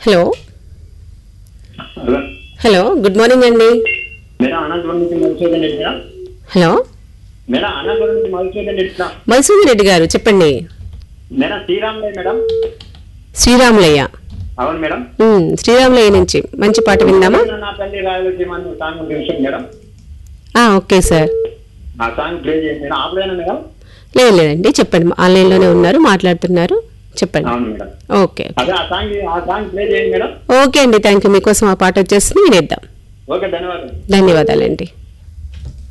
hello hello hello good morning అండి madam Anantapuram నుంచి Madhusudan Reddy madam hello madam Anantapuram నుంచి మధుసూదన్ రెడ్డి మేడం మధుసూదన్ రెడ్డి గారు చెప్పండి మేడం శ్రీరాములే మేడం శ్రీరాములయ్య అవును మేడం ఉమ్, శ్రీరాములయ్య నుంచి మంచి పాట విందామా నా తల్లి రాయలసీమ సాంగ్ తెలుసు మేడం ఆ, ఓకే సార్ ఆ సాంగ్ ప్లే చేయండి మేడం ఆపలేనా మేడం లేదు లేదండి చెప్పండి ఆన్లైన్లోనే ఉన్నారు మాట్లాడుతున్నారు చెప్పండి అవును మేడం ఓకే అదే ఆ సాంగ్ ఆ సాంగ్ ప్లే చేయండి మేడం ఓకే అండి థ్యాంక్ యూ మీకోసం ఆ పాట వచ్చేసి వినేద్దాం ఓకే ధన్యవాదాలు ధన్యవాదాలండి